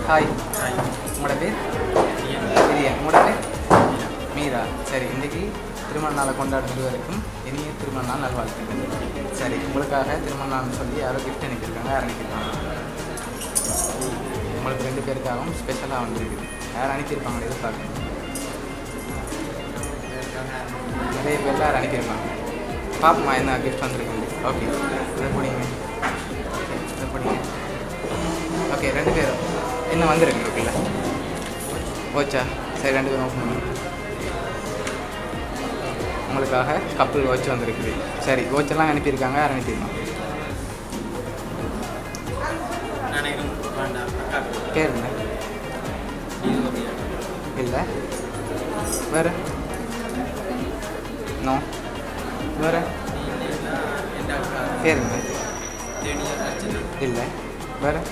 hi உங்களோட பேர் பிரியா உங்களோட பேர் மீரா சரி இன்றைக்கி திருமண நாளை கொண்டாடுறது வரைக்கும் இனிய திருமண நாள் நல்வாழ்த்துக்கள் சரி உங்களுக்காக திருமண நாள்னு சொல்லி யாரோ கிஃப்ட் அனுப்பியிருக்காங்க யார் அனுப்பியிருக்காங்க உங்களுக்கு ரெண்டு பேருக்காகவும் ஸ்பெஷலாக வந்திருக்கு யார் அனுப்பியிருப்பாங்க எதிர்பார்க்கணும் நிறைய பேர் யார் அனுப்பியிருப்பாங்க பாப்போமா என்ன கிஃப்ட் வந்திருக்கு ஓகே இதை பிடிங்க ஓகே இதை பிடிங்க ஓகே ரெண்டு பேரும் என்ன வந்திருக்கு இருக்குல்ல ஓச்சா சரி ரெண்டு பேரும் ஓப்பன் பண்ணுங்க உங்களுக்காக கப்பல் வாட்ச் வந்திருக்குது சரி வாட்செல்லாம் அனுப்பியிருக்காங்க யார் அனுப்பியிருக்காங்க நினைக்கிறேன் வேண்டாம் அக்கா பேர் என்ன இருபது இல்லை வேறு நோ வேறு இல்லைன்னா என் அக்கா பேர் என்ன தேனியர் அர்ச்சனா இல்லை வேறு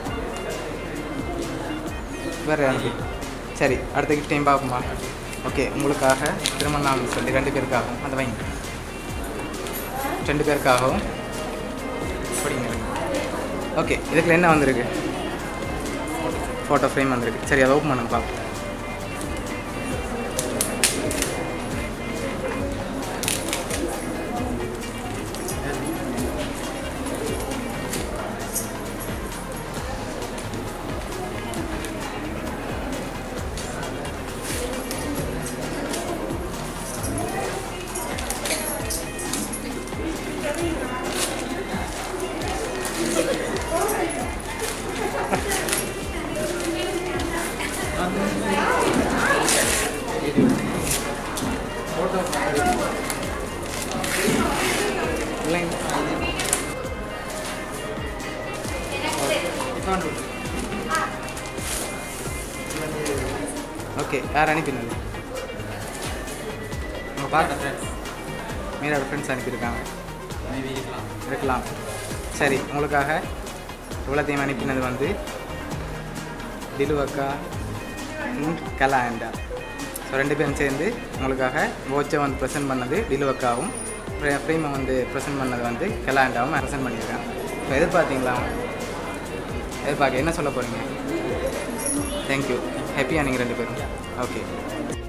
வேறு யாருக்கு சரி அடுத்த கிஃப்ட் டைம் பார்ப்போமா ஓகே உங்களுக்காக திருமண நாள் சொல்லி ரெண்டு பேருக்காகவும் அந்த வைங்க ரெண்டு பேருக்காகவும் படிங்க ஓகே இதுக்குள்ள என்ன வந்திருக்கு ஃபோட்டோ ஃப்ரேம் வந்திருக்கு சரி அதை ஓப்பன் பண்ணுங்க பார்ப்போம் ஃபோட்டோ இல்லைங்க ஓகே யார் அனுப்பினது உங்கள் பார்க்க ஃப்ரெண்ட்ஸ் மீனோட ஃப்ரெண்ட்ஸ் அனுப்பியிருக்காங்க மேபி இருக்கலாம் இருக்கலாம் சரி உங்களுக்காக இவ்வளோத்தையும் அனுப்பினது வந்து டிலுவக்கா கலாண்டா ஸோ ரெண்டு பேரும் சேர்ந்து உங்களுக்காக வாட்சை வந்து ப்ரெசென்ட் பண்ணது டிலுவக்காவும் ஃப்ரேமை வந்து ப்ரெசென்ட் பண்ணது வந்து கலாண்டாவும் ப்ரெசென்ட் பண்ணியிருக்காங்க இப்போ எதிர்பார்த்தீங்களா எதிர்பார்க்க என்ன சொல்ல போகிறீங்க தேங்க்யூ ஹாப்பியாக நீங்கள் ரெண்டு பேரும் ஓகே